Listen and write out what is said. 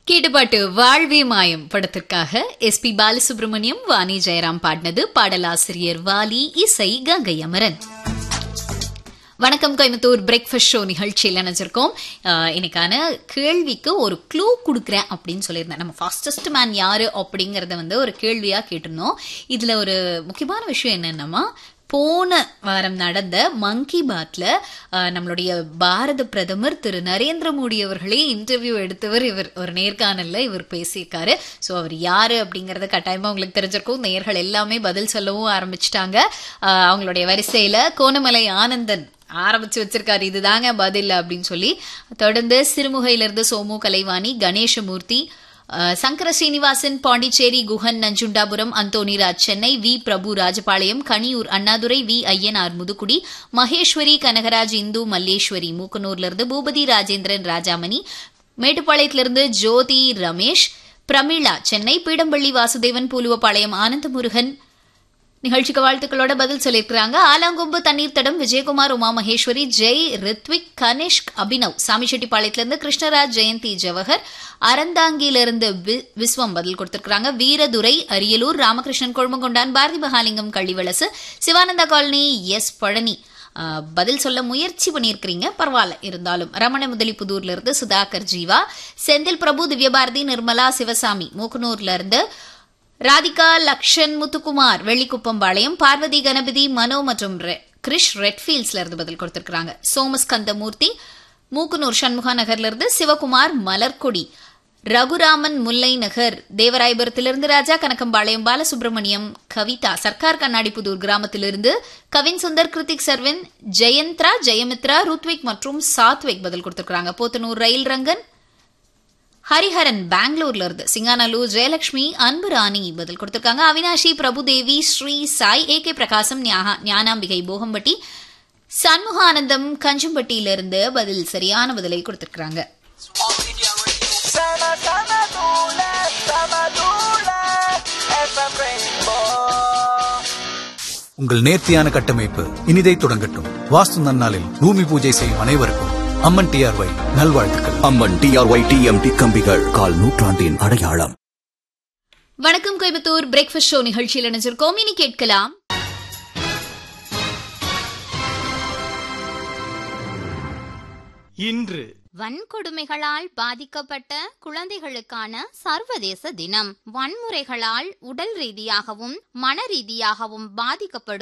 கேட்டுப்பாட்டு வாழ்வே மாயம் படத்திற்காக S P Balasubrahmanyam Vani Jayaram பாடினது பாடலாசிரியர் வாலி இசை கங்கை அமரன் வணக்கம் கோயம்புத்தூர் பிரேக்ஃபாஸ்ட் ஷோ நிகழ்ச்சியில் நினைச்சிருக்கோம் ஆஹ் இன்னைக்கான கேள்விக்கு ஒரு க்ளூ கொடுக்குறேன் அப்படின்னு சொல்லியிருந்தேன் நம்ம ஃபாஸ்டஸ்ட் மேன் யாரு அப்படிங்கறத வந்து ஒரு கேள்வியா கேட்டிருந்தோம் இதுல ஒரு முக்கியமான விஷயம் என்னன்னா போன வாரம் நடந்த மங்கி பாத்ல ஆஹ், நம்மளுடைய பாரத பிரதமர் திரு நரேந்திர மோடி அவர்களே இன்டர்வியூ எடுத்தவர் இவர் ஒரு நேர்காணல்ல இவர் பேசியிருக்காரு ஸோ அவர் யாரு அப்படிங்கறத கட்டாயமா உங்களுக்கு தெரிஞ்சிருக்கும் நேர்கள் எல்லாமே பதில் சொல்லவும் ஆரம்பிச்சிட்டாங்க ஆஹ், அவங்களுடைய வரிசையில கோணமலை ஆனந்தன் ஆரம்பிச்சு வச்சிருக்காரு இதுதாங்க பதில் அப்படின்னு சொல்லி தொடர்ந்து சிறுமுகையிலிருந்து சோமு கலைவாணி கணேசமூர்த்தி அஹ், சங்கர ஸ்ரீனிவாசன் பாண்டிச்சேரி குஹன் நஞ்சுண்டாபுரம் அந்தோணிராஜ் சென்னை வி பிரபு ராஜபாளையம் கனியூர் அண்ணாதுரை வி ஐயனார் முதுகுடி மகேஸ்வரி கனகராஜ் இந்து மல்லேஸ்வரி மூக்கனூர்ல இருந்து பூபதி ராஜேந்திரன் ராஜாமணி மேட்டுப்பாளையத்திலிருந்து ஜோதி ரமேஷ் பிரமிளா சென்னை பீடம்பள்ளி வாசுதேவன் பூலுவப்பாளையம் ஆனந்தமுருகன் நிகழ்ச்சிக்கு வாழ்த்துக்களோட பதில் சொல்லியிருக்கிறாங்க ஆலாங்கொம்பு தண்ணீர் தடம் விஜயகுமார் உமா மகேஸ்வரி ஜெய் ரித்விக் கனிஷ்க் அபினவ் சாமிச்செட்டிப்பாளையத்திலிருந்து கிருஷ்ணராஜ் ஜெயந்தி ஜவஹர் அறந்தாங்கியிலிருந்து வி- விஸ்வம் பதில் கொடுத்திருக்காங்க வீரதுரை அரியலூர் ராமகிருஷ்ணன் கொழுமங்கொண்டான் பாரதி மகாலிங்கம் கள்ளிவளசு சிவானந்தா காலனி எஸ் பழனி ஆஹ், பதில் சொல்ல முயற்சி பண்ணியிருக்கிறீங்க பரவாயில்ல இருந்தாலும் ரமண முதலிப்புதூர்ல இருந்து சுதாகர் ஜீவா செந்தில் பிரபு திவ்யபாரதி நிர்மலா சிவசாமி மூக்கனூர்ல இருந்து ராதிகா லக்ஷன் முத்துக்குமார் வெள்ளிக்குப்பம்பாளையம் பார்வதி கணபதி மனோ மற்றும் ரெ- கிரிஷ் ரெட்ஃபீல்ட்ஸ்ல இருந்து பதில் கொடுத்திருக்காங்க சோமஸ்கந்தமூர்த்தி மூக்குனூர் சண்முகா நகர்ல இருந்து சிவகுமார் மலர்கொடி ரகுராமன் முல்லை நகர் தேவராயபுரத்திலிருந்து ராஜா கனகம்பாளையம் பாலசுப்ரமணியம் கவிதா சர்க்கார் கண்ணாடிப்புதூர் கிராமத்திலிருந்து கவின் சுந்தர் கிருத்திக் சர்வன் ஜெயந்த்ரா ஜெயமித்ரா ருத்விக் மற்றும் சாத்விக் பதில் கொடுத்திருக்காங்க போத்தனூர் ரயில் ரங்கன் ஹரிஹரன் பெங்களூர்ல இருந்து சிங்கானல்லூர் ஜெயலட்சுமி அன்பு ராணி பதில் கொடுத்திருக்காங்க அவினாஷி பிரபுதேவி ஸ்ரீ சாய் ஏ கே பிரகாசம் ஞா- ஞானாம்பிகை போகம்பட்டி சண்முகானந்தம் கஞ்சம்பட்டியில இருந்து பதில் சரியான பதிலை கொடுத்திருக்காங்க Sama sama dula, sama dula, FM Rainbow. உங்கள் நேர்த்தியான கட்டமைப்பு இனிதை தொடங்கட்டும் வாஸ்து நன்னாளில் பூமி பூஜை செய்யும் அனைவருக்கும் அம்மன் டிஆர்ஒய் நல்வாழ்த்துக்கள் அம்மன் டிஆர்ஒய் டிஎம்டி கம்பிகள் கால் நூற்றாண்டின் அடையாளம் வணக்கம் கோயம்புத்தூர் பிரேக்ஃபாஸ்ட் ஷோ நிகழ்ச்சியில் நினைச்சிருக்கோம் இனி கேட்கலாம் இன்று வன்கொடுமைகளால் பாதிக்கப்பட்ட குழந்தைகளுக்கான சர்வதேச தினம் வன்முறைகளால் உடல் ரீதியாகவும் மன ரீதியாகவும் பாதிக்கப்படும்